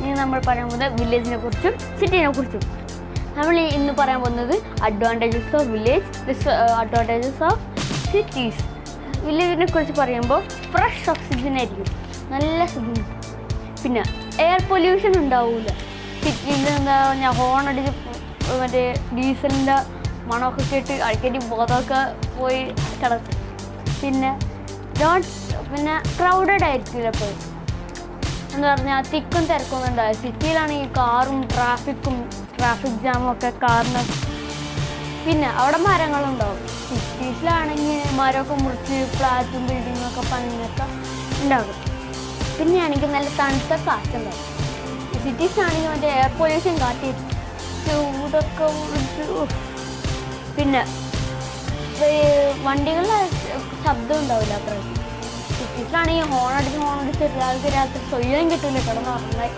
ഇനി നമ്മൾ പറയാൻ പോകുന്നത് വില്ലേജിനെ കുറിച്ചും സിറ്റിനെ കുറിച്ചും നമ്മൾ ഈ ഇന്ന് പറയാൻ പോകുന്നത് advantages of village disadvantages of cities വില്ലേജിനെ കുറിച്ച് പറയുമ്പോൾ ഫ്രഷ് ഓക്സിജൻ ആയിരിക്കും നല്ല സുഖം പിന്നെ എയർ പൊല്യൂഷൻ ഉണ്ടാവില്ല സിറ്റിയിൽ എന്താ പറഞ്ഞാൽ ഹോൺ അടിച്ച് മറ്റേ ഡീസലിൻ്റെ മണമൊക്കെ കേട്ട് അടിക്കടി ബോധമൊക്കെ പോയി കിടക്കും പിന്നെ നോട്ട് പിന്നെ ക്രൗഡഡ് ആയിരിക്കില്ല എപ്പോഴും എന്താ പറഞ്ഞാൽ തിക്കും തിരക്കൊന്നും ഉണ്ടാവില്ല സിറ്റിയിലാണെങ്കിൽ കാറും ട്രാഫിക്കും ട്രാഫിക് ജാമും ഒക്കെ കാറിന് പിന്നെ അവിടെ മരങ്ങളുണ്ടാവും സിറ്റീസിലാണെങ്കിൽ മരമൊക്കെ മുറിച്ച് ഫ്ലാറ്റും ബിൽഡിങ്ങും ഒക്കെ പണിയൊക്കെ ഉണ്ടാകും പിന്നെയാണെങ്കിൽ നല്ല തണുത്ത കാറ്റുണ്ടാവും സിറ്റീസിലാണെങ്കിൽ മറ്റേ എയർ പൊല്യൂഷൻ കാറ്റി ചൂടൊക്കെ ഉള്ളിട്ട് ഉഫ്. പിന്നെ ഈ വണ്ടികളിലെ ശബ്ദം ഉണ്ടാവില്ല അത്ര സിറ്റീസിലാണെങ്കിൽ ഹോൺ അടിച്ച് ഹോൺ അടിച്ച് ഒരാൾക്ക് രാത്രി സ്വയം കിട്ടില്ല കിടന്ന് ഉറങ്ങാൻ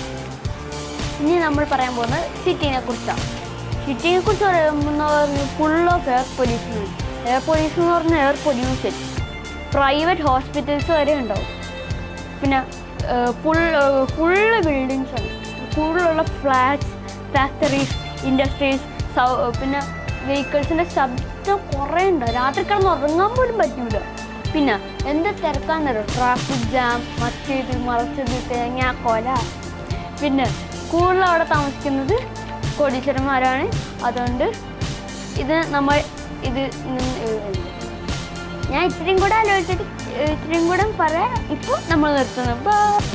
ഇനി നമ്മൾ പറയാൻ പോകുന്നത് സിറ്റീനെ കുറിച്ചാണ് സിറ്റിയെ കുറിച്ച് പറയുമ്പോൾ full of air pollution air pollution എന്ന് പറഞ്ഞാൽ എയർ പൊല്യൂഷൻ പ്രൈവറ്റ് ഹോസ്പിറ്റൽസ് വരെ ഉണ്ടാവും പിന്നെ ഫുൾ ഫുള്ള് ബിൽഡിങ്സ് ആണ് ഫുള്ളുള്ള ഫ്ലാറ്റ്സ് ഫാക്ടറീസ് ഇൻഡസ്ട്രീസ് പിന്നെ വെഹിക്കിൾസിൻ്റെ ശബ്ദം കുറേ ഉണ്ട് രാത്രി കിടന്ന് ഉറങ്ങാൻ പോലും പറ്റൂല പിന്നെ എന്ത് തിരക്കാന്നറിയോ ട്രാഫിക് ജാം മറ്റേത് മറിച്ചത് തേങ്ങ കൊല പിന്നെ കൂടുതൽ അവിടെ താമസിക്കുന്നത് കോടീശ്വരന്മാരാണ് അതുകൊണ്ട് ഇത് നമ്മൾ ഇത് നിന്ന് ഏഹ് ഞാൻ ഇത്രയും കൂടെ ആലോചിച്ചിട്ട് ഇത്രയും കൂടെ പറയാം ഇപ്പോൾ നമ്മൾ നിർത്തുന്നത്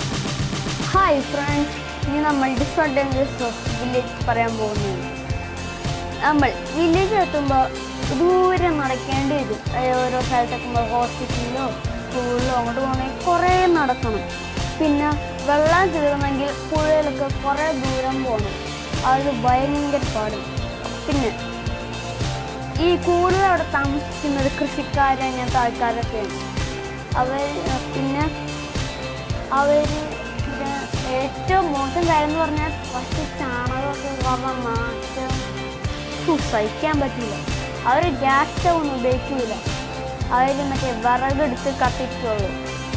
ഹായ് ഫ്രണ്ട്സ് ഇനി നമ്മൾ ഡിസ്അഡ്വാൻറ്റേജസ് ഓഫ് വില്ലേജ് പറയാൻ പോകുന്നത് നമ്മൾ വില്ലേജ് എത്തുമ്പോൾ ദൂരെ നടക്കേണ്ടി വരും അതായത് ഓരോ സ്ഥലത്തെത്തുമ്പോൾ ഹോസ്പിറ്റലിലോ സ്കൂളിലോ അങ്ങോട്ട് പോകണമെങ്കിൽ കുറേ നടക്കണം പിന്നെ വെള്ളം തീർന്നെങ്കിൽ പുഴയിലൊക്കെ കുറേ ദൂരം പോകണം അത് ഭയങ്കര പാട് പിന്നെ ഈ കൂടുതൽ അവിടെ താമസിക്കുന്നത് കൃഷിക്കാർ അങ്ങനത്തെ ആൾക്കാരൊക്കെയാണ് അവർ പിന്നെ അവർ പിന്നെ ഏറ്റവും മോശം കാര്യം എന്ന് പറഞ്ഞാൽ കുറച്ച് ചാണകമൊക്കെ കാരണം നാശം ഫു, സഹിക്കാൻ പറ്റില്ല അവർ ഗ്യാസ് സ്റ്റൗ ഒന്നും ഉപയോഗിക്കില്ല അവർ മറ്റേ വിറകെടുത്ത് കത്തിക്കുള്ളൂ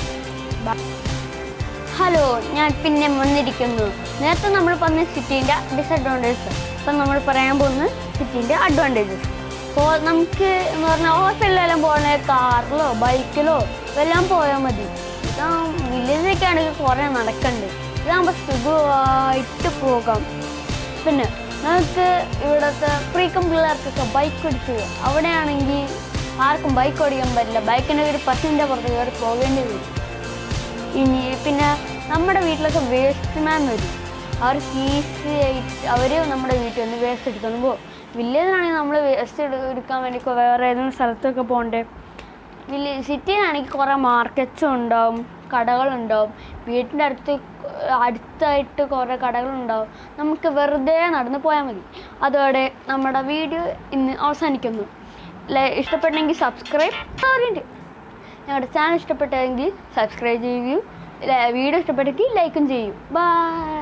ഹലോ ഞാൻ പിന്നെ വന്നിരിക്കുന്നു നേരത്തെ നമ്മൾ പറഞ്ഞ സിറ്റീൻ്റെ ഡിസഡ്വാൻറ്റേജസ് ഇപ്പം നമ്മൾ പറയാൻ പോകുന്നത് സിറ്റീൻ്റെ അഡ്വാൻറ്റേജസ് അപ്പോൾ നമുക്ക് എന്ന് പറഞ്ഞാൽ ഹോസ്പിറ്റലിലെല്ലാം പോകണേ കാറിലോ ബൈക്കിലോ എല്ലാം പോയാൽ മതി ഇതാ വില്ലേജിലൊക്കെ ആണെങ്കിൽ കുറേ നടക്കണ്ട് ഇതാകുമ്പോൾ സുഖമായിട്ട് പോകാം പിന്നെ നമുക്ക് ഇവിടുത്തെ ഫ്രീക്കം പിള്ളേർക്കൊക്കെ ബൈക്ക് ഓടിച്ച് പോകാം അവിടെയാണെങ്കിൽ ആർക്കും ബൈക്ക് ഓടിക്കാൻ പറ്റില്ല ബൈക്കിൻ്റെ ഒരു പത്തിൻ്റെ പുറത്ത് കയറി പോകേണ്ടി വരും ഇനി പിന്നെ നമ്മുടെ വീട്ടിലൊക്കെ വേസ്റ്റ് മാൻ വരും അവർ ഈസി ആയിട്ട് അവർ നമ്മുടെ വീട്ടിൽ നിന്ന് വേസ്റ്റ് എടുത്തോണ്ട് പോകും വില്ലേജിലാണെങ്കിൽ നമ്മൾ വേസ്റ്റ് എടുക്കാൻ വേണ്ടി കൊ- വേറെ ഏതെങ്കിലും സ്ഥലത്തൊക്കെ പോകണ്ടേ വില്ലേജ് സിറ്റിയിലാണെങ്കിൽ കുറേ മാർക്കറ്റ്സും ഉണ്ടാവും കടകളുണ്ടാവും വീട്ടിൻ്റെ അടുത്ത് അടുത്തായിട്ട് കുറേ കടകളുണ്ടാവും നമുക്ക് വെറുതെ നടന്ന് പോയാൽ മതി അതോടെ നമ്മുടെ വീഡിയോ ഇന്ന് അവസാനിക്കുന്നു ലൈ- ഇഷ്ടപ്പെട്ടെങ്കിൽ സബ്സ്ക്രൈബ് പറയുന്നുണ്ട് ഞങ്ങളുടെ ചാനൽ ഇഷ്ടപ്പെട്ടെങ്കിൽ സബ്സ്ക്രൈബ് ചെയ്യുകയും വീഡിയോ ഇഷ്ടപ്പെട്ടെങ്കിൽ ലൈക്കും ചെയ്യും ബൈ